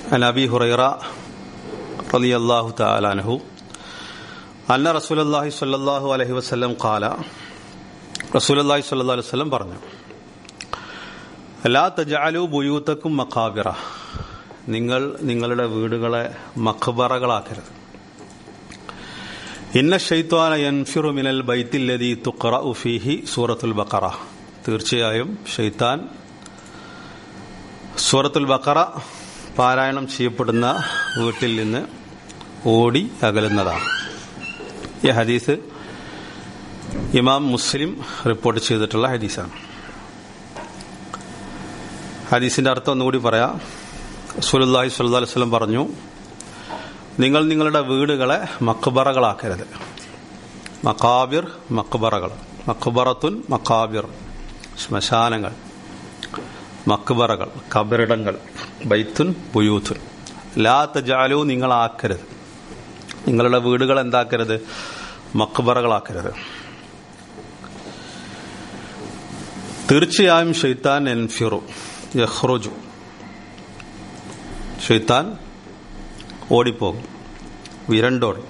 عن أبي هريرة رضي الله تعالى عنه أن رسول الله صلى الله عليه وسلم قال رسول الله صلى الله عليه وسلم പറഞ്ഞു ലാ തജഅലു ബുയൂത്തക്കും മഖാബിറ നിങ്ങൾ നിങ്ങളുടെ വീടുകളെ മഖബറകളാക്കരുത് ഇന്ന ഷെയ്ത്വാന യൻഫിറു മിനൽ ബൈത്തില്ലതി തുഖറഉ ഫീഹി സൂറത്തുൽ ബഖറ തീർച്ചയായും ഷെയ്ത്താൻ സൂറത്തുൽ ബഖറ പാരായണം ചെയ്യപ്പെടുന്ന വീട്ടിൽ നിന്ന് ഓടി അകലുന്നതാണ് ഈ ഹദീസ് ഇമാം മുസ്ലിം റിപ്പോർട്ട് ചെയ്തിട്ടുള്ള ഹദീസാണ് ഹദീസിന്റെ അർത്ഥം ഒന്നുകൂടി പറയാം സുലുല്ലാഹി സ്വല്ലി വസ്ലം പറഞ്ഞു നിങ്ങൾ നിങ്ങളുടെ വീടുകളെ മക്ബറകളാക്കരുത് മക്കാബിർ മക്ബറകൾ മക്ബറത്തുൻ മക്കാബിർ ശ്മശാനങ്ങൾ മക്ബറകൾ കബറിടങ്ങൾ ബൈത്തുൻ ബുയൂത്തുൻ ലാ തജാലു നിങ്ങളാക്കരുത് നിങ്ങളുടെ വീടുകൾ എന്താക്കരുത് മക്ബറകളാക്കരുത് തീർച്ചയായും ഷെയ്ത്താൻ എൻഫിറു യഹ്റുജു ഷെയ്ത്താൻ ഓടിപ്പോകും വിരണ്ടോടും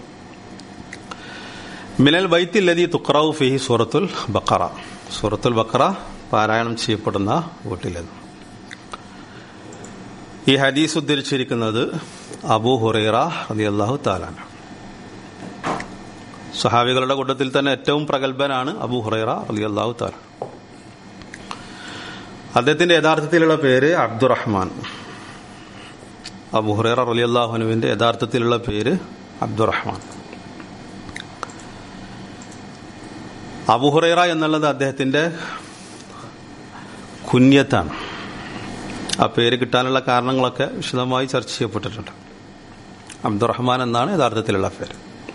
മിനൽ ബൈത്തില്ലതി തുക്റൌ ഫിഹി സൂറത്തുൽ ബക്കറ സൂറത്തുൽ ബക്കറ പാരായണം ചെയ്യപ്പെടുന്ന വീട്ടിലെന്ന് ഈ ഹദീസ് ഉദ്ധരിച്ചിരിക്കുന്നത് അബൂ ഹുറൈറ അലി അള്ളാഹു താലാണ് സഹാബികളുടെ കൂട്ടത്തിൽ തന്നെ ഏറ്റവും പ്രഗത്ഭനാണ് അബൂ ഹുറൈറ അലി അള്ളാഹു താല അദ്ദേഹത്തിന്റെ യഥാർത്ഥത്തിലുള്ള പേര് അബ്ദുറഹ്മാൻ അബൂ ഹുറൈറ അലി അള്ളാഹുനുവിന്റെ യഥാർത്ഥത്തിലുള്ള പേര് അബ്ദുറഹ്മാൻ അബുഹുറൈറ എന്നുള്ളത് അദ്ദേഹത്തിന്റെ കുഞ്ഞത്താണ് ആ പേര് കിട്ടാനുള്ള കാരണങ്ങളൊക്കെ വിശദമായി ചർച്ച ചെയ്യപ്പെട്ടിട്ടുണ്ട് അബ്ദുറഹ്മാൻ എന്നാണ് യഥാർത്ഥത്തിലുള്ള പേര്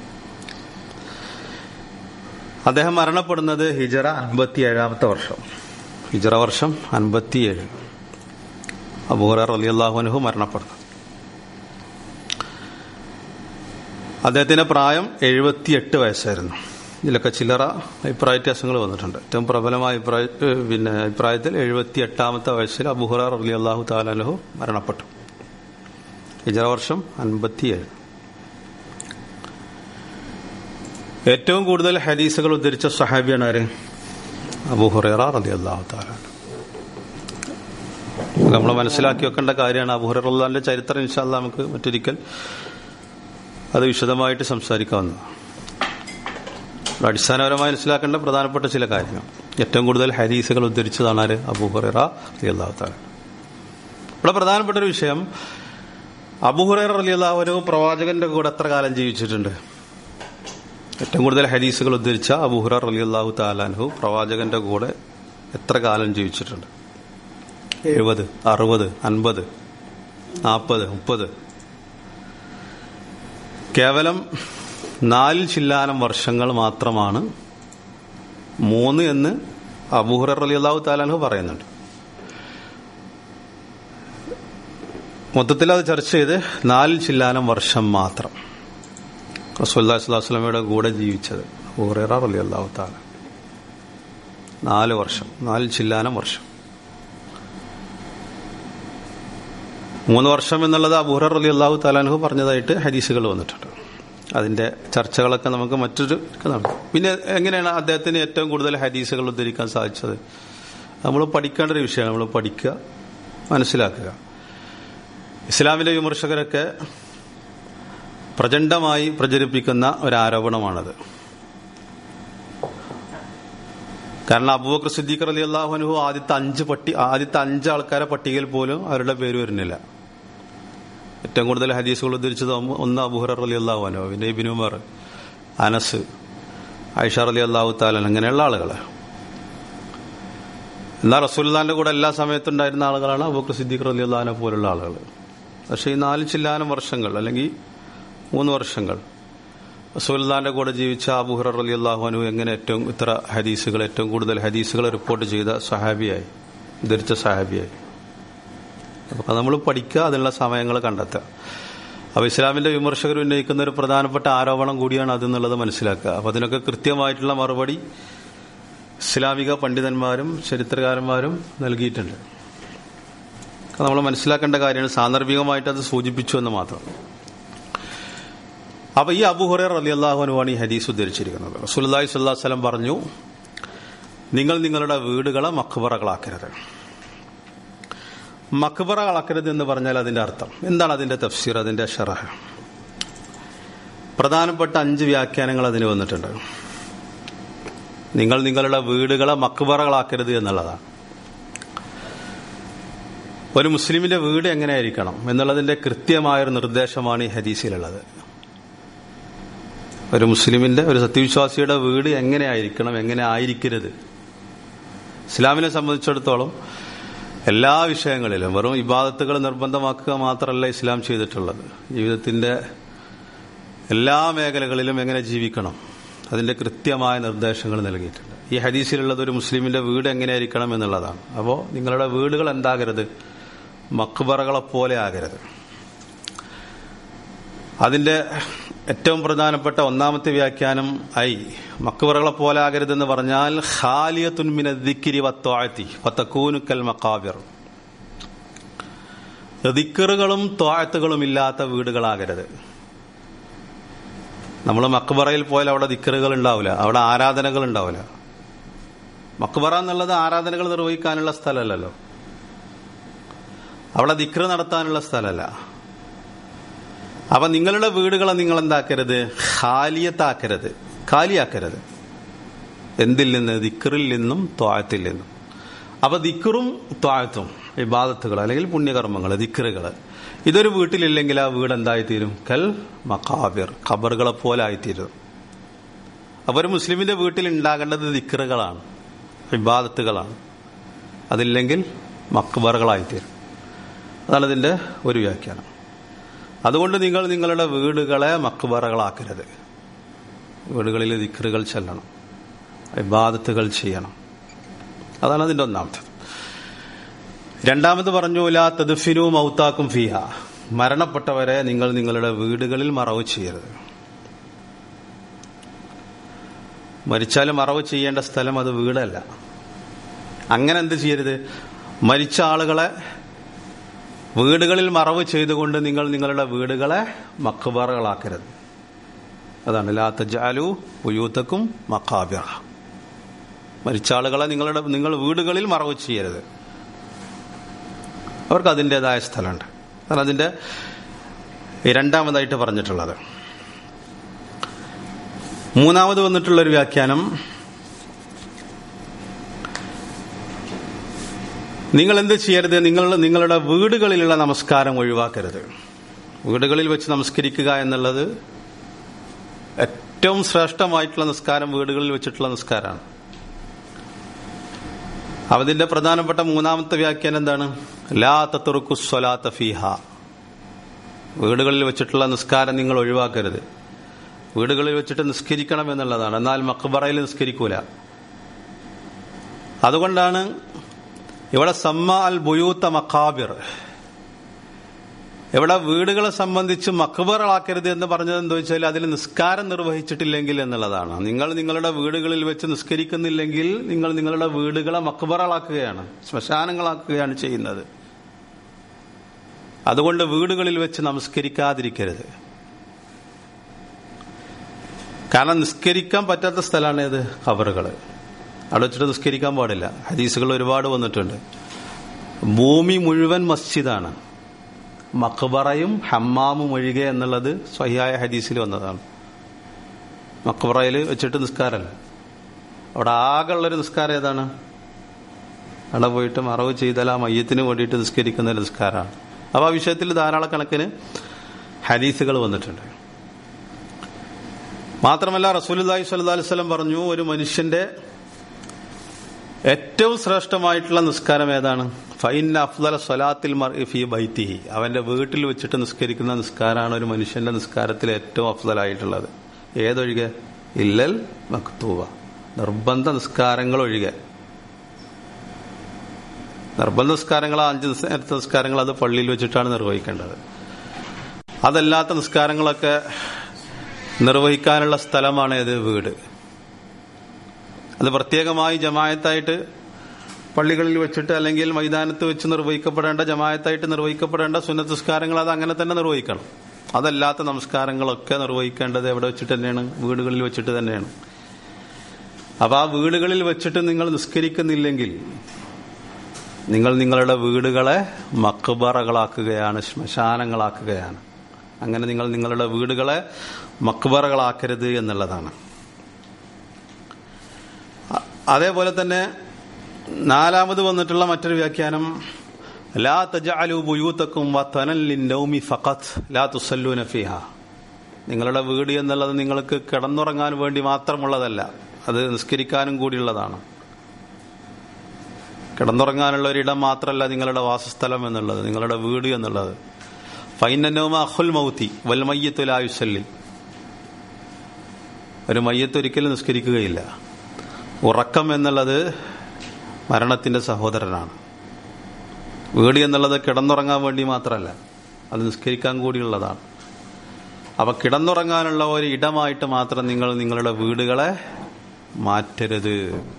അദ്ദേഹം മരണപ്പെടുന്നത് ഹിജറ അൻപത്തി ഏഴാമത്തെ വർഷം ഹിജറ വർഷം അൻപത്തിയേഴ് അബൂഹുറ അലി അള്ളാഹുനഹു മരണപ്പെടുന്നു അദ്ദേഹത്തിന്റെ പ്രായം എഴുപത്തിയെട്ട് വയസ്സായിരുന്നു ഇതിലൊക്കെ ചില്ലറ അഭിപ്രായ വ്യത്യാസങ്ങൾ വന്നിട്ടുണ്ട് ഏറ്റവും പ്രബലമായ അഭിപ്രായ പിന്നെ അഭിപ്രായത്തിൽ എഴുപത്തി എട്ടാമത്തെ വയസ്സിൽ അബുഹുറ അലി അള്ളാഹു താലഹു മരണപ്പെട്ടു ഹിജറ വർഷം അൻപത്തിയേഴ് ഏറ്റവും കൂടുതൽ ഹദീസുകൾ ഉദ്ധരിച്ച സഹാബിയാണ് ആര് അബുഹുറ റലി അള്ളാഹു താലാൻ നമ്മൾ മനസ്സിലാക്കി വെക്കേണ്ട കാര്യമാണ് അബുഹുറുല്ലാന്റെ ചരിത്രം ഇൻഷാല്ല നമുക്ക് മറ്റൊരിക്കൽ അത് വിശദമായിട്ട് സംസാരിക്കാവുന്നതാണ് അടിസ്ഥാനപരമായി മനസ്സിലാക്കേണ്ട പ്രധാനപ്പെട്ട ചില കാര്യങ്ങൾ ഏറ്റവും കൂടുതൽ ഹദീസുകൾ ഉദ്ധരിച്ചതാണ് ആര് അബൂഹുറ അലിയല്ലാത്താല ഇവിടെ പ്രധാനപ്പെട്ട ഒരു വിഷയം അബൂഹുറ അലിയല്ലാവനു പ്രവാചകന്റെ കൂടെ എത്ര കാലം ജീവിച്ചിട്ടുണ്ട് ഏറ്റവും കൂടുതൽ ഹദീസുകൾ ഉദ്ധരിച്ച അബൂഹുറ അലിയല്ലാഹു താലാൻഹു പ്രവാചകന്റെ കൂടെ എത്ര കാലം ജീവിച്ചിട്ടുണ്ട് എഴുപത് അറുപത് അൻപത് നാൽപ്പത് മുപ്പത് കേവലം നാലിൽ ചില്ലാനം വർഷങ്ങൾ മാത്രമാണ് മൂന്ന് എന്ന് അബൂഹുറ അലി അള്ളാഹു താലാൻഹു പറയുന്നുണ്ട് മൊത്തത്തിൽ അത് ചർച്ച ചെയ്ത് നാലിൽ ചില്ലാനം വർഷം മാത്രം റസൂല്ലാ സ്വലാസ്ലമയുടെ കൂടെ ജീവിച്ചത് അബൂഹുറ അലി അള്ളാഹു താല നാല് വർഷം നാലിൽ ചില്ലാനം വർഷം മൂന്ന് വർഷം എന്നുള്ളത് അബൂഹുറ അലി അള്ളാഹു താലാൻഹു പറഞ്ഞതായിട്ട് ഹദീസുകൾ വന്നിട്ടുണ്ട് അതിന്റെ ചർച്ചകളൊക്കെ നമുക്ക് മറ്റൊരു നടക്കും പിന്നെ എങ്ങനെയാണ് അദ്ദേഹത്തിന് ഏറ്റവും കൂടുതൽ ഹദീസുകൾ ഉദ്ധരിക്കാൻ സാധിച്ചത് നമ്മൾ പഠിക്കേണ്ട ഒരു വിഷയമാണ് നമ്മൾ പഠിക്കുക മനസ്സിലാക്കുക ഇസ്ലാമിലെ വിമർശകരൊക്കെ പ്രചണ്ഡമായി പ്രചരിപ്പിക്കുന്ന ഒരു ആരോപണമാണത് കാരണം അബൂബക്കർ സിദ്ദീഖർ അലി അള്ളാഹുനുഹു ആദ്യത്തെ അഞ്ച് പട്ടി ആദ്യത്തെ അഞ്ച് ആൾക്കാരെ പട്ടികയിൽ പോലും അവരുടെ പേര് വരുന്നില്ല ഏറ്റവും കൂടുതൽ ഹദീസുകൾ ഉദ്ധരിച്ചത് ഒന്ന് അബുഹർ അലി അള്ളാഹുനോ പിന്നെ ഇബിൻ ഉമർ അനസ് ഐഷാർ അലി അള്ളാഹു താലൻ അങ്ങനെയുള്ള ആളുകൾ എന്നാൽ റസൂല്ലാന്റെ കൂടെ എല്ലാ സമയത്തും ഉണ്ടായിരുന്ന ആളുകളാണ് അബൂക്കർ സിദ്ദീഖ് അലി അള്ളഹാനെ പോലുള്ള ആളുകൾ പക്ഷേ ഈ നാല് ചില്ലാനം വർഷങ്ങൾ അല്ലെങ്കിൽ മൂന്ന് വർഷങ്ങൾ റസൂല്ലാന്റെ കൂടെ ജീവിച്ച അബുഹർ അലി അള്ളാഹുനു എങ്ങനെ ഏറ്റവും ഇത്ര ഹദീസുകൾ ഏറ്റവും കൂടുതൽ ഹദീസുകൾ റിപ്പോർട്ട് ചെയ്ത സഹാബിയായി ധരിച്ച സഹാബിയായി അപ്പൊ നമ്മൾ പഠിക്കുക അതിനുള്ള സമയങ്ങൾ കണ്ടെത്തുക അപ്പൊ ഇസ്ലാമിന്റെ വിമർശകർ ഉന്നയിക്കുന്ന ഒരു പ്രധാനപ്പെട്ട ആരോപണം കൂടിയാണ് അതെന്നുള്ളത് മനസ്സിലാക്കുക അപ്പൊ അതിനൊക്കെ കൃത്യമായിട്ടുള്ള മറുപടി ഇസ്ലാമിക പണ്ഡിതന്മാരും ചരിത്രകാരന്മാരും നൽകിയിട്ടുണ്ട് നമ്മൾ മനസ്സിലാക്കേണ്ട കാര്യമാണ് സാന്ദർഭികമായിട്ട് അത് സൂചിപ്പിച്ചു എന്ന് മാത്രം അപ്പൊ ഈ അബുഹുറ അലി അള്ളാഹുനുവാണ് ഈ ഹദീസ് ഉദ്ധരിച്ചിരിക്കുന്നത് റസൂലി സ്വല്ലാ വസ്ലം പറഞ്ഞു നിങ്ങൾ നിങ്ങളുടെ വീടുകളെ മക്ബറകളാക്കരുത് മക്ബറകളാക്കരുത് എന്ന് പറഞ്ഞാൽ അതിന്റെ അർത്ഥം എന്താണ് അതിന്റെ തഫ്സീർ അതിന്റെ ഷറഹ് പ്രധാനപ്പെട്ട അഞ്ച് വ്യാഖ്യാനങ്ങൾ അതിന് വന്നിട്ടുണ്ട് നിങ്ങൾ നിങ്ങളുടെ വീടുകളെ മക്ബറകളാക്കരുത് എന്നുള്ളതാണ് ഒരു മുസ്ലിമിന്റെ വീട് എങ്ങനെയായിരിക്കണം എന്നുള്ളതിന്റെ കൃത്യമായൊരു നിർദ്ദേശമാണ് ഈ ഹദീസിലുള്ളത് ഒരു മുസ്ലിമിന്റെ ഒരു സത്യവിശ്വാസിയുടെ വീട് എങ്ങനെയായിരിക്കണം എങ്ങനെ ആയിരിക്കരുത് ഇസ്ലാമിനെ സംബന്ധിച്ചിടത്തോളം എല്ലാ വിഷയങ്ങളിലും വെറും ഇബാദത്തുകൾ നിർബന്ധമാക്കുക മാത്രമല്ല ഇസ്ലാം ചെയ്തിട്ടുള്ളത് ജീവിതത്തിന്റെ എല്ലാ മേഖലകളിലും എങ്ങനെ ജീവിക്കണം അതിന്റെ കൃത്യമായ നിർദ്ദേശങ്ങൾ നൽകിയിട്ടുണ്ട് ഈ ഹദീസിലുള്ളത് ഒരു മുസ്ലിമിന്റെ വീട് എങ്ങനെയായിരിക്കണം എന്നുള്ളതാണ് അപ്പോൾ നിങ്ങളുടെ വീടുകൾ എന്താകരുത് മക്ബറകളെ പോലെ ആകരുത് അതിന്റെ ഏറ്റവും പ്രധാനപ്പെട്ട ഒന്നാമത്തെ വ്യാഖ്യാനം ഐ മക്ബറകളെ പോലെ ആകരുതെന്ന് പറഞ്ഞാൽ ഖാലിയത്തുൻമിന ദിക്കിരി വത്തോഴത്തി വത്തക്കൂനുക്കൽ മക്കാബിർ ദിക്കറുകളും തോഴത്തുകളും ഇല്ലാത്ത വീടുകളാകരുത് നമ്മൾ മക്ബറയിൽ പോയാൽ അവിടെ ദിക്കറുകൾ ഉണ്ടാവില്ല അവിടെ ആരാധനകൾ ഉണ്ടാവില്ല മക്ബറ എന്നുള്ളത് ആരാധനകൾ നിർവഹിക്കാനുള്ള സ്ഥലമല്ലല്ലോ അവിടെ ദിക്ർ നടത്താനുള്ള സ്ഥലമല്ല അപ്പൊ നിങ്ങളുടെ വീടുകളെ നിങ്ങൾ എന്താക്കരുത് ഖാലിയത്താക്കരുത് ഖാലിയാക്കരുത് എന്തിൽ നിന്ന് ദിക്കറിൽ നിന്നും ത്വാഴത്തിൽ നിന്നും അപ്പൊ ദിക്കറും ത്വാഴത്തും വിവാദത്തുകൾ അല്ലെങ്കിൽ പുണ്യകർമ്മങ്ങൾ ദിക്കറുകൾ ഇതൊരു വീട്ടിലില്ലെങ്കിൽ ആ വീട് എന്തായിത്തീരും കൽ മക്കാബിർ ഖബറുകളെ പോലെ ആയിത്തീരും അപ്പൊ ഒരു മുസ്ലിമിന്റെ വീട്ടിൽ ഉണ്ടാകേണ്ടത് ദിക്കറുകളാണ് വിവാദത്തുകളാണ് അതില്ലെങ്കിൽ മക്ബറുകളായിത്തീരും അതാണ് ഇതിന്റെ ഒരു വ്യാഖ്യാനം അതുകൊണ്ട് നിങ്ങൾ നിങ്ങളുടെ വീടുകളെ മക്ബറകളാക്കരുത് വീടുകളിൽ ദിക്കറുകൾ ചെല്ലണം ഇബാദത്തുകൾ ചെയ്യണം അതാണ് അതിന്റെ ഒന്നാമത്തത് രണ്ടാമത് പറഞ്ഞു ലാ തദ്ഫിനു മൗത്താക്കും ഫിഹ മരണപ്പെട്ടവരെ നിങ്ങൾ നിങ്ങളുടെ വീടുകളിൽ മറവ് ചെയ്യരുത് മരിച്ചാൽ മറവ് ചെയ്യേണ്ട സ്ഥലം അത് വീടല്ല അങ്ങനെ എന്ത് ചെയ്യരുത് മരിച്ച ആളുകളെ വീടുകളിൽ മറവ് ചെയ്തുകൊണ്ട് നിങ്ങൾ നിങ്ങളുടെ വീടുകളെ മക്കബറകളാക്കരുത് അതാണ് ലാ തജാലു ഉയൂത്തക്കും മക്കാബിറ മരിച്ച ആളുകളെ നിങ്ങളുടെ നിങ്ങൾ വീടുകളിൽ മറവ് ചെയ്യരുത് അവർക്ക് അതിൻ്റെതായ സ്ഥലമുണ്ട് അതാണ് അതിന്റെ രണ്ടാമതായിട്ട് പറഞ്ഞിട്ടുള്ളത് മൂന്നാമത് വന്നിട്ടുള്ള ഒരു വ്യാഖ്യാനം നിങ്ങൾ എന്ത് ചെയ്യരുത് നിങ്ങൾ നിങ്ങളുടെ വീടുകളിലുള്ള നമസ്കാരം ഒഴിവാക്കരുത് വീടുകളിൽ വെച്ച് നമസ്കരിക്കുക എന്നുള്ളത് ഏറ്റവും ശ്രേഷ്ഠമായിട്ടുള്ള നിസ്കാരം വീടുകളിൽ വെച്ചിട്ടുള്ള നിസ്കാരമാണ് അതിന്റെ പ്രധാനപ്പെട്ട മൂന്നാമത്തെ വ്യാഖ്യാനം എന്താണ് ലാ തത്തുറുക്കു സ്വലാത്ത ഫീഹ വീടുകളിൽ വെച്ചിട്ടുള്ള നിസ്കാരം നിങ്ങൾ ഒഴിവാക്കരുത് വീടുകളിൽ വെച്ചിട്ട് നിസ്കരിക്കണം എന്നുള്ളതാണ് എന്നാൽ മക്ബറയിൽ നിസ്കരിക്കൂല അതുകൊണ്ടാണ് ഇവിടെ സമ്മ അൽ ബുയൂത്ത മക്കാബിർ ഇവിടെ വീടുകളെ സംബന്ധിച്ച് മക്ബറളാക്കരുത് എന്ന് പറഞ്ഞത് എന്താ വെച്ചാൽ അതിൽ നിസ്കാരം നിർവഹിച്ചിട്ടില്ലെങ്കിൽ എന്നുള്ളതാണ് നിങ്ങൾ നിങ്ങളുടെ വീടുകളിൽ വെച്ച് നിസ്കരിക്കുന്നില്ലെങ്കിൽ നിങ്ങൾ നിങ്ങളുടെ വീടുകളെ മക്ബറളാക്കുകയാണ് ശ്മശാനങ്ങളാക്കുകയാണ് ചെയ്യുന്നത് അതുകൊണ്ട് വീടുകളിൽ വെച്ച് നമസ്കരിക്കാതിരിക്കരുത് കാരണം നിസ്കരിക്കാൻ പറ്റാത്ത സ്ഥലമാണ് ഏത് ഖബറുകൾ അവിടെ വെച്ചിട്ട് നിസ്കരിക്കാൻ പാടില്ല ഹദീസുകൾ ഒരുപാട് വന്നിട്ടുണ്ട് ഭൂമി മുഴുവൻ മസ്ജിദാണ് മക്ബറയും ഹമ്മാമും ഒഴികെ എന്നുള്ളത് സ്വഹിയായ ഹദീസിൽ വന്നതാണ് മക്ബറയിൽ വെച്ചിട്ട് നിസ്കാരമല്ല അവിടെ ആകെ ഉള്ളൊരു നിസ്കാരം ഏതാണ് അവിടെ പോയിട്ട് മറവ് ചെയ്താൽ ആ മയ്യത്തിന് വേണ്ടിയിട്ട് നിസ്കരിക്കുന്ന ഒരു നിസ്കാരമാണ് അപ്പോൾ ആ വിഷയത്തിൽ ധാരാളക്കണക്കിന് ഹദീസുകൾ വന്നിട്ടുണ്ട് മാത്രമല്ല റസൂലി സ്വല്ലി വസ്ലം പറഞ്ഞു ഒരു മനുഷ്യന്റെ ഏറ്റവും ശ്രേഷ്ഠമായിട്ടുള്ള നിസ്കാരം ഏതാണ് ഫൈൻ അഫ്ദല സ്വലാത്തിൽ ഫി ബൈത്തിഹി അവന്റെ വീട്ടിൽ വെച്ചിട്ട് നിസ്കരിക്കുന്ന നിസ്കാരമാണ് ഒരു മനുഷ്യന്റെ നിസ്കാരത്തിൽ ഏറ്റവും അഫ്ദലായിട്ടുള്ളത് ഏതൊഴികെ ഇല്ലൽ മക്തൂവ നിർബന്ധ നിസ്കാരങ്ങൾ ഒഴികെ നിർബന്ധ നിസ്കാരങ്ങൾ അഞ്ച് നേരത്തെ നിസ്കാരങ്ങൾ അത് പള്ളിയിൽ വെച്ചിട്ടാണ് നിർവഹിക്കേണ്ടത് അതല്ലാത്ത നിസ്കാരങ്ങളൊക്കെ നിർവഹിക്കാനുള്ള സ്ഥലമാണ് ഏത് വീട് അത് പ്രത്യേകമായി ജമായത്തായിട്ട് പള്ളികളിൽ വെച്ചിട്ട് അല്ലെങ്കിൽ മൈതാനത്ത് വെച്ച് നിർവഹിക്കപ്പെടേണ്ട ജമായത്തായിട്ട് നിർവഹിക്കപ്പെടേണ്ട സുന്നത്തസ്കാരങ്ങൾ അത് അങ്ങനെ തന്നെ നിർവഹിക്കണം അതല്ലാത്ത നമസ്കാരങ്ങളൊക്കെ നിർവഹിക്കേണ്ടത് എവിടെ വെച്ചിട്ട് തന്നെയാണ് വീടുകളിൽ വെച്ചിട്ട് തന്നെയാണ് അപ്പൊ ആ വീടുകളിൽ വെച്ചിട്ട് നിങ്ങൾ നിസ്കരിക്കുന്നില്ലെങ്കിൽ നിങ്ങൾ നിങ്ങളുടെ വീടുകളെ മക്ബറകളാക്കുകയാണ് ശ്മശാനങ്ങളാക്കുകയാണ് അങ്ങനെ നിങ്ങൾ നിങ്ങളുടെ വീടുകളെ മക്ബറകളാക്കരുത് എന്നുള്ളതാണ് അ- അതേപോലെ തന്നെ നാലാമത് വന്നിട്ടുള്ള മറ്റൊരു വ്യാഖ്യാനം ലാ തജഅലു ബുയൂത്തക്കും വതനൻ ലിന്നൗമി ഫഖത്ത് ലാ തുസല്ലൂന ഫീഹ നിങ്ങളുടെ വീട് എന്നുള്ളത് നിങ്ങൾക്ക് കിടന്നുറങ്ങാൻ വേണ്ടി മാത്രമുള്ളതല്ല അത് നിസ്കരിക്കാനും കൂടിയുള്ളതാണ് കിടന്നുറങ്ങാനുള്ള ഒരിടം മാത്രമല്ല നിങ്ങളുടെ വാസസ്ഥലം എന്നുള്ളത് നിങ്ങളുടെ വീട് എന്നുള്ളത് ഫൈനോമ അഹുൽ മൗത്തി വൽ മയ്യത്തുലായുസല്ലി ഒരു മയ്യത്ത് ഒരിക്കലും നിസ്കരിക്കുകയില്ല ഉറക്കം എന്നുള്ളത് മരണത്തിന്റെ സഹോദരനാണ് വീട് എന്നുള്ളത് കിടന്നുറങ്ങാൻ വേണ്ടി മാത്രമല്ല അത് നിസ്കരിക്കാൻ കൂടിയുള്ളതാണ് അപ്പൊ കിടന്നുറങ്ങാനുള്ള ഒരു ഇടമായിട്ട് മാത്രം നിങ്ങൾ നിങ്ങളുടെ വീടുകളെ മാറ്റരുത്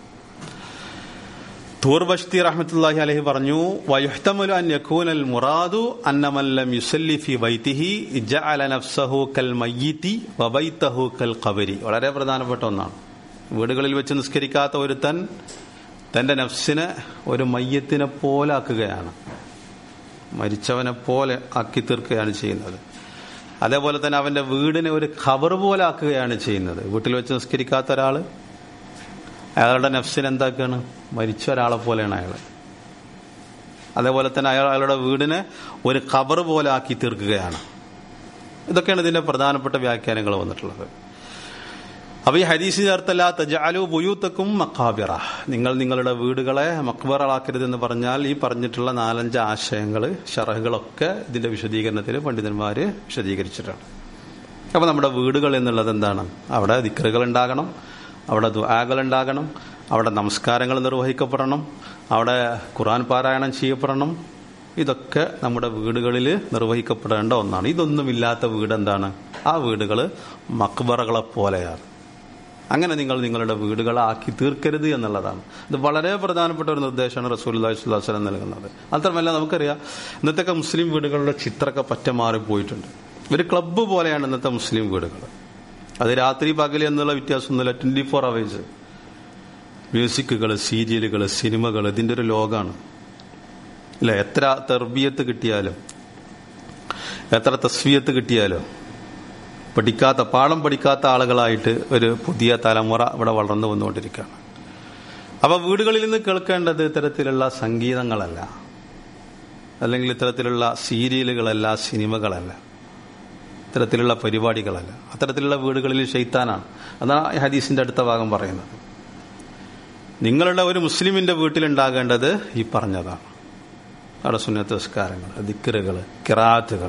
തൂർബഷ്തി റഹ്മത്തുള്ളാഹി അലൈഹി പറഞ്ഞു വയുഹ്തമലു അൻ യകൂനൽ മുറാദു അന്നമൻ ലം യുസല്ലി ഫി ബൈതിഹി ജഅല നഫ്സഹു കൽ മയ്യിതി വബൈതഹു കൽ ഖബരി വളരെ പ്രധാനപ്പെട്ട ഒന്നാണ് വീടുകളിൽ വെച്ച് നിസ്കരിക്കാത്ത ഒരുത്തൻ തന്റെ നഫ്സിനെ ഒരു മയ്യത്തിനെ പോലെ ആക്കുകയാണ് മരിച്ചവനെ പോലെ ആക്കി തീർക്കുകയാണ് ചെയ്യുന്നത് അതേപോലെ തന്നെ അവന്റെ വീടിനെ ഒരു ഖബർ പോലെ ആക്കുകയാണ് ചെയ്യുന്നത് വീട്ടിൽ വെച്ച് നിസ്കരിക്കാത്ത ഒരാള് അയാളുടെ നഫ്സിന് എന്താക്കാണ് മരിച്ച ഒരാളെ പോലെയാണ് അയാൾ അതേപോലെ തന്നെ അയാൾ അയാളുടെ വീടിനെ ഒരു ഖബർ പോലെ ആക്കി തീർക്കുകയാണ് ഇതൊക്കെയാണ് ഇതിന്റെ പ്രധാനപ്പെട്ട വ്യാഖ്യാനങ്ങൾ വന്നിട്ടുള്ളത് അപ്പൊ ഈ ഹദീസ് ചേർത്തല്ല തജാലു ബുയൂത്തക്കും മക്കാബിറ നിങ്ങൾ നിങ്ങളുടെ വീടുകളെ മക്ബറകളാക്കരുത് എന്ന് പറഞ്ഞാൽ ഈ പറഞ്ഞിട്ടുള്ള നാലഞ്ച് ആശയങ്ങൾ ഷറഹുകളൊക്കെ ഇതിന്റെ വിശദീകരണത്തിൽ പണ്ഡിതന്മാര് വിശദീകരിച്ചിട്ടാണ് അപ്പൊ നമ്മുടെ വീടുകൾ എന്നുള്ളത് എന്താണ് അവിടെ ദിക്കറുകൾ ഉണ്ടാകണം അവിടെ ദുആകൾ ഉണ്ടാകണം അവിടെ നമസ്കാരങ്ങൾ നിർവഹിക്കപ്പെടണം അവിടെ ഖുറാൻ പാരായണം ചെയ്യപ്പെടണം ഇതൊക്കെ നമ്മുടെ വീടുകളിൽ നിർവഹിക്കപ്പെടേണ്ട ഒന്നാണ് ഇതൊന്നുമില്ലാത്ത വീട് എന്താണ് ആ വീടുകൾ മക്ബറകളെ പോലെയാണ് അങ്ങനെ നിങ്ങൾ നിങ്ങളുടെ വീടുകളെ ആക്കി തീർക്കരുത് എന്നുള്ളതാണ് ഇത് വളരെ പ്രധാനപ്പെട്ട ഒരു നിർദ്ദേശമാണ് റസൂൽ വസ്ലം നൽകുന്നത് മാത്രമല്ല നമുക്കറിയാം ഇന്നത്തെ മുസ്ലിം വീടുകളുടെ ചിത്രമൊക്കെ പറ്റ മാറിപ്പോയിട്ടുണ്ട് ഒരു ക്ലബ്ബ് പോലെയാണ് ഇന്നത്തെ മുസ്ലിം വീടുകൾ അത് രാത്രി പകൽ എന്നുള്ള വ്യത്യാസമൊന്നുമില്ല ട്വന്റി ഫോർ അവേഴ്സ് മ്യൂസിക്കുകൾ സീരിയലുകൾ സിനിമകൾ ഇതിന്റെ ഒരു ലോകമാണ് ഇല്ല എത്ര തെർബിയത്ത് കിട്ടിയാലും എത്ര തസ്വിയത്ത് കിട്ടിയാലും പഠിക്കാത്ത പാഠം പഠിക്കാത്ത ആളുകളായിട്ട് ഒരു പുതിയ തലമുറ ഇവിടെ വളർന്നു വന്നുകൊണ്ടിരിക്കുകയാണ് അപ്പൊ വീടുകളിൽ നിന്ന് കേൾക്കേണ്ടത് ഇത്തരത്തിലുള്ള സംഗീതങ്ങളല്ല അല്ലെങ്കിൽ ഇത്തരത്തിലുള്ള സീരിയലുകളല്ല സിനിമകളല്ല ഇത്തരത്തിലുള്ള പരിപാടികളല്ല അത്തരത്തിലുള്ള വീടുകളിൽ ഷെയ്ത്താനാണ് അതാണ് ഈ ഹദീസിന്റെ അടുത്ത ഭാഗം പറയുന്നത് നിങ്ങളുടെ ഒരു മുസ്ലിമിന്റെ വീട്ടിലുണ്ടാകേണ്ടത് ഈ പറഞ്ഞതാണ് അവിടെ സുന്നത്ത് നിസ്കാരങ്ങൾ ദിക്കറുകൾ കിറാത്തുകൾ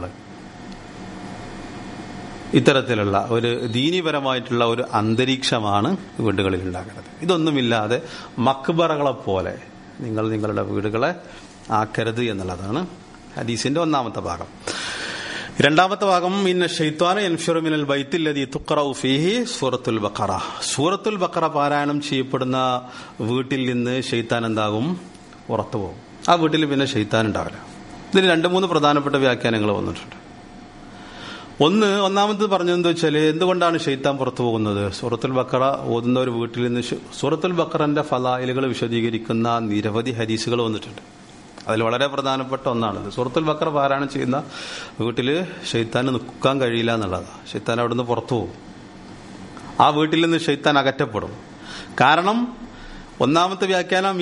ഇത്തരത്തിലുള്ള ഒരു ദീനീപരമായിട്ടുള്ള ഒരു അന്തരീക്ഷമാണ് വീടുകളിൽ ഉണ്ടാകുന്നത് ഇതൊന്നുമില്ലാതെ മക്ബറകളെ പോലെ നിങ്ങൾ നിങ്ങളുടെ വീടുകളെ ആക്കരുത് എന്നുള്ളതാണ് ഹദീസിന്റെ ഒന്നാമത്തെ ഭാഗം രണ്ടാമത്തെ ഭാഗം ഇന്ന ഷെയ്ത്താന എൻഫിറു മിനൽ ബൈത്തില്ലതി തുഖറഉ ഫീഹി സൂറത്തുൽ ബഖറ സൂറത്തുൽ ബഖറ പാരായണം ചെയ്യപ്പെടുന്ന വീട്ടിൽ നിന്ന് ഷെയ്ത്താൻ എന്താകും പുറത്തു പോകും ആ വീട്ടിൽ പിന്നെ ഷെയ്ത്താൻ ഉണ്ടാവില്ല ഇതിന് രണ്ട് മൂന്ന് പ്രധാനപ്പെട്ട വ്യാഖ്യാനങ്ങൾ വന്നിട്ടുണ്ട് ഒന്ന് ഒന്നാമത് പറഞ്ഞതെന്ന് വെച്ചാൽ എന്തുകൊണ്ടാണ് ഷെയ്ത്താൻ പുറത്തു പോകുന്നത് സൂറത്തുൽ ബക്കറ ഓതുന്ന ഒരു വീട്ടിൽ നിന്ന് സൂറത്തുൽ ബക്കറിന്റെ ഫലായിലുകൾ വിശദീകരിക്കുന്ന നിരവധി ഹരീസുകൾ വന്നിട്ടുണ്ട് അതിൽ വളരെ പ്രധാനപ്പെട്ട ഒന്നാണിത് സൂറത്തുൽ ബക്കറ പാരായണം ചെയ്യുന്ന വീട്ടിൽ ഷെയ്ത്താന് നിൽക്കാൻ കഴിയില്ല എന്നുള്ളതാണ് ഷെയ്ത്താൻ അവിടുന്ന് പുറത്തു പോകും ആ വീട്ടിൽ നിന്ന് ഷെയ്ത്താൻ അകറ്റപ്പെടും കാരണം ഒന്നാമത്തെ വ്യാഖ്യാനം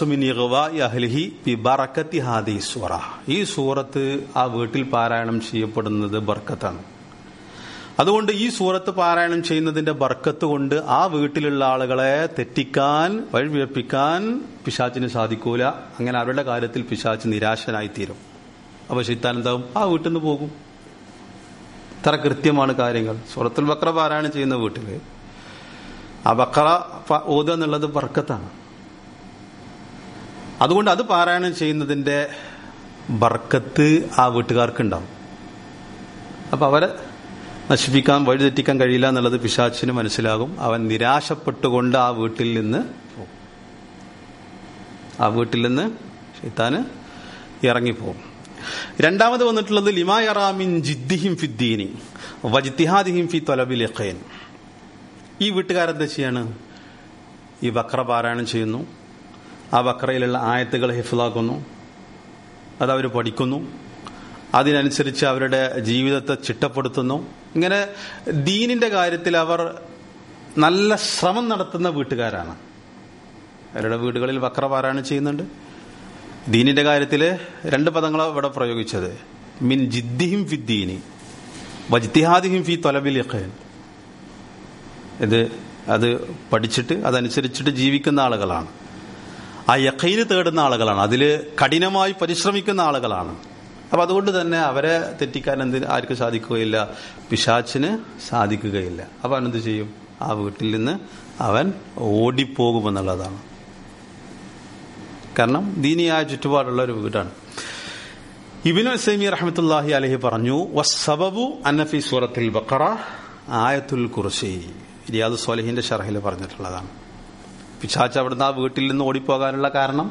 ഈ സൂറത്ത് ആ വീട്ടിൽ പാരായണം ചെയ്യപ്പെടുന്നത് ബർക്കത്താണ് അതുകൊണ്ട് ഈ സൂറത്ത് പാരായണം ചെയ്യുന്നതിന്റെ ബർക്കത്ത് കൊണ്ട് ആ വീട്ടിലുള്ള ആളുകളെ തെറ്റിക്കാൻ വഴിവിഴപ്പിക്കാൻ പിശാച്ചിന് സാധിക്കൂല അങ്ങനെ അവരുടെ കാര്യത്തിൽ പിശാച്ച് നിരാശനായിത്തീരും അപ്പൊ ഷിത്താൻ എന്താവും ആ വീട്ടിൽ നിന്ന് പോകും ഇത്ര കൃത്യമാണ് കാര്യങ്ങൾ സൂറത്തുൽ ബക്ര പാരായണം ചെയ്യുന്ന വീട്ടില് ആ ബക്കറ ഓതുക എന്നുള്ളത് ബർക്കത്താണ് അതുകൊണ്ട് അത് പാരായണം ചെയ്യുന്നതിന്റെ ബർക്കത്ത് ആ വീട്ടുകാർക്ക് ഉണ്ടാവും അപ്പൊ അവരെ നശിപ്പിക്കാൻ വഴിതെറ്റിക്കാൻ കഴിയില്ല എന്നുള്ളത് പിശാച്ചിന് മനസ്സിലാകും അവൻ നിരാശപ്പെട്ടുകൊണ്ട് ആ വീട്ടിൽ നിന്ന് പോകും ആ വീട്ടിൽ നിന്ന് ഷെയ്ത്താന് ഇറങ്ങിപ്പോകും രണ്ടാമത് വന്നിട്ടുള്ളത് ലിമായറാമിൻ ജിദ്ദിഹിം ഫിദ്ദീനി വജിത്തിഹാദിഹിം ഫി തൊലബിൽ യഖൈൻ ഈ വീട്ടുകാരെന്താ ചെയ്യാണ് ഈ ബക്ര പാരായണം ചെയ്യുന്നു ആ ബക്രയിലുള്ള ആയത്തുകൾ ഹിഫിലാക്കുന്നു അതവർ പഠിക്കുന്നു അതിനനുസരിച്ച് അവരുടെ ജീവിതത്തെ ചിട്ടപ്പെടുത്തുന്നു ഇങ്ങനെ ദീനിന്റെ കാര്യത്തിൽ അവർ നല്ല ശ്രമം നടത്തുന്ന വീട്ടുകാരാണ് അവരുടെ വീടുകളിൽ ബക്ര പാരായണം ചെയ്യുന്നുണ്ട് ദീനിന്റെ കാര്യത്തിൽ രണ്ട് പദങ്ങളാണ് ഇവിടെ പ്രയോഗിച്ചത് മിൻ ജിദ്ദിഹിം ഫിദ്ദീനി വജ്തിഹാദിഹിം ഫി തൊലബിൽ യഖൈൻ ഇത് അത് പഠിച്ചിട്ട് അതനുസരിച്ചിട്ട് ജീവിക്കുന്ന ആളുകളാണ് ആ യഖൈന് തേടുന്ന ആളുകളാണ് അതിൽ കഠിനമായി പരിശ്രമിക്കുന്ന ആളുകളാണ് അപ്പൊ അതുകൊണ്ട് തന്നെ അവരെ തെറ്റിക്കാൻ എന്തിന് ആർക്കും സാധിക്കുകയില്ല പിശാച്ചിന് സാധിക്കുകയില്ല അപ്പൊ അവനെന്ത് ചെയ്യും ആ വീട്ടിൽ നിന്ന് അവൻ ഓടിപ്പോകുമെന്നുള്ളതാണ് കാരണം ദീനിയായ ചുറ്റുപാടുള്ള ഒരു വീടാണ് ഇബിനു സൈമി റഹമത്തുല്ലാഹി അലഹി പറഞ്ഞു വസ്സബബു അന്നഫി സൂറത്തിൽ ബക്കറ ആയത്തുൽ കുർസി റിയാദ് സോലഹിന്റെ ഷർഹിൽ പറഞ്ഞിട്ടുള്ളതാണ് പിശാച്ച് അവിടുന്ന് ആ വീട്ടിൽ നിന്ന് ഓടിപ്പോകാനുള്ള കാരണം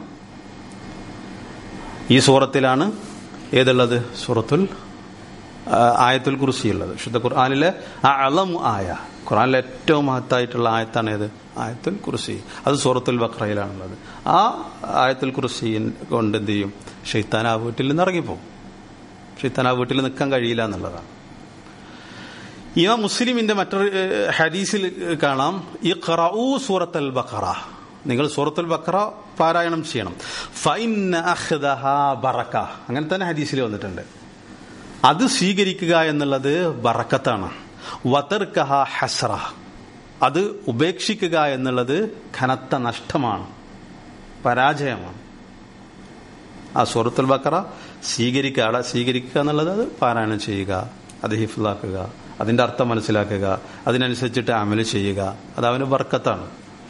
ഈ സൂറത്തിലാണ് ഏതുള്ളത് സൂറത്തുൽ ആയത്തുൽ കുർസി ഉള്ളത് ശുദ്ധ ഖുർആാനിലെ ആ അളം ആയ ഖുർആാനിലെ ഏറ്റവും മഹത്തായിട്ടുള്ള ആയത്താണ് ഏത് ആയത്തുൽ കുർസി അത് സൂറത്തുൽ ബക്രയിലാണുള്ളത് ആ ആയത്തുൽ കുർസി കൊണ്ട് എന്ത് ചെയ്യും ഷെയ്ത്താൻ ആ വീട്ടിൽ നിന്ന് ഇറങ്ങിപ്പോകും ഷെയ്ത്താൻ ആ വീട്ടിൽ നിൽക്കാൻ കഴിയില്ല എന്നുള്ളതാണ് ഇമാം മുസ്ലിമിന്റെ മറ്റൊരു ഹദീസിൽ കാണാം ഈ ഖറഊ സൂറത്തുൽ ബഖറ നിങ്ങൾ സൂറത്തുൽ ബഖറ പാരായണം ചെയ്യണം ഫൈന ബറക്ക അങ്ങനെ തന്നെ ഹദീസിൽ വന്നിട്ടുണ്ട് അത് സ്വീകരിക്കുക എന്നുള്ളത് ബറക്കത്താണ് വതർക്കഹ ഹസ്ര അത് ഉപേക്ഷിക്കുക എന്നുള്ളത് ഘനത്ത നഷ്ടമാണ് പരാജയമാണ് ആ സൂറത്തുൽ ബക്കറ സ്വീകരിക്കുക സ്വീകരിക്കുക എന്നുള്ളത് അത് പാരായണം ചെയ്യുക അത് ഹിഫിലാക്കുക അതിന്റെ അർത്ഥം മനസ്സിലാക്കുക അതിനനുസരിച്ചിട്ട് അമല് ചെയ്യുക അത് അവന് ബർക്കത്താണ്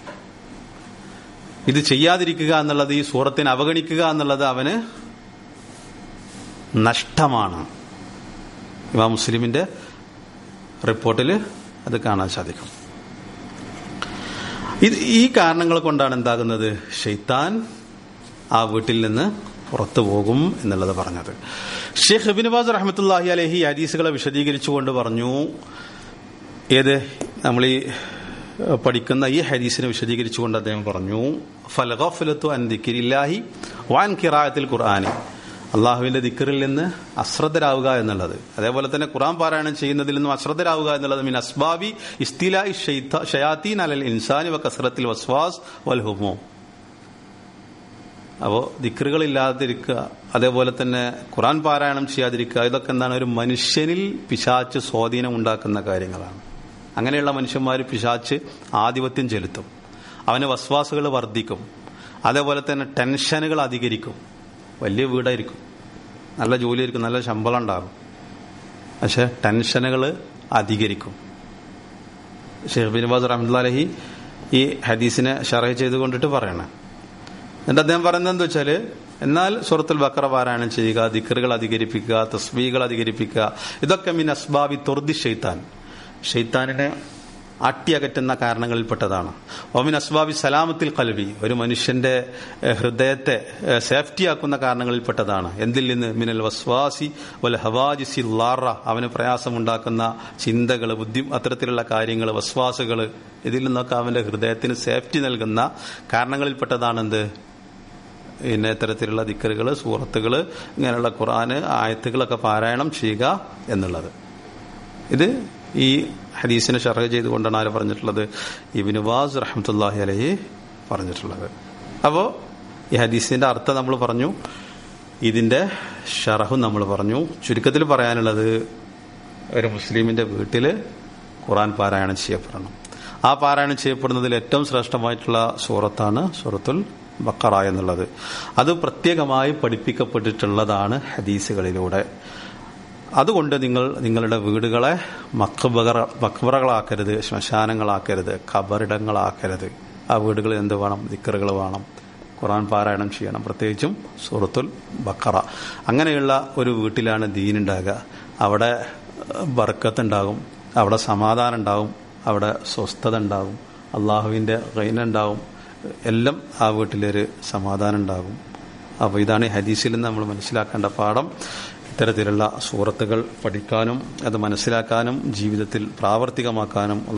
ഇത് ചെയ്യാതിരിക്കുക എന്നുള്ളത് ഈ സൂറത്തിനെ അവഗണിക്കുക എന്നുള്ളത് അവന് നഷ്ടമാണ് ഇമാം മുസ്ലിമിന്റെ റിപ്പോർട്ടിൽ അത് കാണാൻ സാധിക്കും ഇത് ഈ കാരണങ്ങൾ കൊണ്ടാണ് എന്താകുന്നത് ഷെയ്ത്താൻ ആ വീട്ടിൽ നിന്ന് പുറത്തു പോകും എന്നുള്ളത് പറഞ്ഞത് ഷെയ്ഖ് ഹബിൻബാസ് റഹമത്തുല്ലാഹി അലഹി ഹദീസുകളെ വിശദീകരിച്ചുകൊണ്ട് പറഞ്ഞു ഏത് നമ്മൾ ഈ പഠിക്കുന്ന ഈ ഹദീസിനെ വിശദീകരിച്ചുകൊണ്ട് അദ്ദേഹം പറഞ്ഞു ഫലഗഫലത്തു അൻ ദിക്കിരില്ലാഹി വാൻ കിറായത്തിൽ ഖുർആാനി അള്ളാഹുവിന്റെ ദിക്കറിൽ നിന്ന് അശ്രദ്ധരാവുക എന്നുള്ളത് അതേപോലെ തന്നെ ഖുറാൻ പാരായണം ചെയ്യുന്നതിൽ നിന്നും അശ്രദ്ധരാവുക എന്നുള്ളത് മിൻ അസ്ബാബി ഇസ്തിലായി ഷയാത്തീൻ അലൽ ഇൻസാനി വ കസറത്തിൽ വസ്വാസ് വൽഹുമോ അപ്പോൾ ദിക്കറുകൾ ഇല്ലാതിരിക്കുക അതേപോലെ തന്നെ ഖുറാൻ പാരായണം ചെയ്യാതിരിക്കുക ഇതൊക്കെ എന്താണ് ഒരു മനുഷ്യനിൽ പിശാച്ച് സ്വാധീനം ഉണ്ടാക്കുന്ന കാര്യങ്ങളാണ് അങ്ങനെയുള്ള മനുഷ്യന്മാർ പിശാച്ച് ആധിപത്യം ചെലുത്തും അവന് വസ്വാസുകൾ വർദ്ധിക്കും അതേപോലെ തന്നെ ടെൻഷനുകൾ അധികരിക്കും വലിയ വീടായിരിക്കും നല്ല ജോലിയായിരിക്കും നല്ല ശമ്പളം ഉണ്ടാകും പക്ഷെ ടെൻഷനുകൾ അധികരിക്കും ഷെയ്ഖ് ബിൻബാസ് റഹ്മത്തുല്ലാഹി ഈ ഹദീസിനെ ഷറഹ് ചെയ്തുകൊണ്ടിട്ട് പറയണം എന്നിട്ട് അദ്ദേഹം പറയുന്നത് എന്താ വെച്ചാല് എന്നാൽ സുഹൃത്തുൽ ബക്കറ പാരായണം ചെയ്യുക ദിക്കറുകൾ അധികരിപ്പിക്കുക തസ്ബീകൾ അധികരിപ്പിക്കുക ഇതൊക്കെ മിൻ അസ്ബാബി തുർദി ഷെയ്ത്താൻ ഷെയ്ത്താനിനെ അട്ടിയകറ്റുന്ന കാരണങ്ങളിൽപ്പെട്ടതാണ് ഒമിൻ അസ്ബാബി സലാമത്തിൽ കൽവി ഒരു മനുഷ്യന്റെ ഹൃദയത്തെ സേഫ്റ്റിയാക്കുന്ന കാരണങ്ങളിൽപ്പെട്ടതാണ് എന്തിൽ നിന്ന് മിനൽ വസ്വാസി വൽ ഹവാജിസി ലാറ അവന് പ്രയാസമുണ്ടാക്കുന്ന ചിന്തകൾ ബുദ്ധി അത്തരത്തിലുള്ള കാര്യങ്ങൾ വസ്വാസുകൾ ഇതിൽ നിന്നൊക്കെ അവന്റെ ഹൃദയത്തിന് സേഫ്റ്റി നൽകുന്ന കാരണങ്ങളിൽപ്പെട്ടതാണെന്ത് പിന്നെ ഇത്തരത്തിലുള്ള ദിക്കറുകൾ സൂറത്തുകൾ ഇങ്ങനെയുള്ള ഖുറാന് ആയത്തുകളൊക്കെ പാരായണം ചെയ്യുക എന്നുള്ളത് ഇത് ഈ ഹദീസിനെ ഷർഹ ചെയ്തുകൊണ്ടാണ് ആര് പറഞ്ഞിട്ടുള്ളത് ഇബിന് വാസ് റഹമത്തല്ലാഹി അലഹി പറഞ്ഞിട്ടുള്ളത് അപ്പോൾ ഈ ഹദീസിന്റെ അർത്ഥം നമ്മൾ പറഞ്ഞു ഇതിന്റെ ഷറഹും നമ്മൾ പറഞ്ഞു ചുരുക്കത്തിൽ പറയാനുള്ളത് ഒരു മുസ്ലിമിന്റെ വീട്ടിൽ ഖുറാൻ പാരായണം ചെയ്യപ്പെടണം ആ പാരായണം ചെയ്യപ്പെടുന്നതിൽ ഏറ്റവും ശ്രേഷ്ഠമായിട്ടുള്ള സൂറത്താണ് സൂറത്തുൽ ബക്കറ എന്നുള്ളത് അത് പ്രത്യേകമായി പഠിപ്പിക്കപ്പെട്ടിട്ടുള്ളതാണ് ഹദീസുകളിലൂടെ അതുകൊണ്ട് നിങ്ങൾ നിങ്ങളുടെ വീടുകളെ മക്ബറ മക്ബറകളാക്കരുത് ശ്മശാനങ്ങളാക്കരുത് ഖബറിടങ്ങളാക്കരുത് ആ വീടുകളിൽ എന്ത് വേണം ദിക്കറുകൾ വേണം ഖുറാൻ പാരായണം ചെയ്യണം പ്രത്യേകിച്ചും സൂറത്തുൽ ബക്കറ അങ്ങനെയുള്ള ഒരു വീട്ടിലാണ് ദീനുണ്ടാകുക അവിടെ ബർക്കത്തുണ്ടാകും അവിടെ സമാധാനം ഉണ്ടാകും അവിടെ സ്വസ്ഥത ഉണ്ടാകും അള്ളാഹുവിൻ്റെ റൈനുണ്ടാവും എല്ലാം ആ വീട്ടിലൊരു സമാധാനം ഉണ്ടാകും അപ്പോൾ ഇതാണ് ഈ ഹദീസിൽ നിന്ന് നമ്മൾ മനസ്സിലാക്കേണ്ട പാഠം ഇത്തരത്തിലുള്ള സൂറത്തുകൾ പഠിക്കാനും അത് മനസ്സിലാക്കാനും ജീവിതത്തിൽ പ്രാവർത്തികമാക്കാനും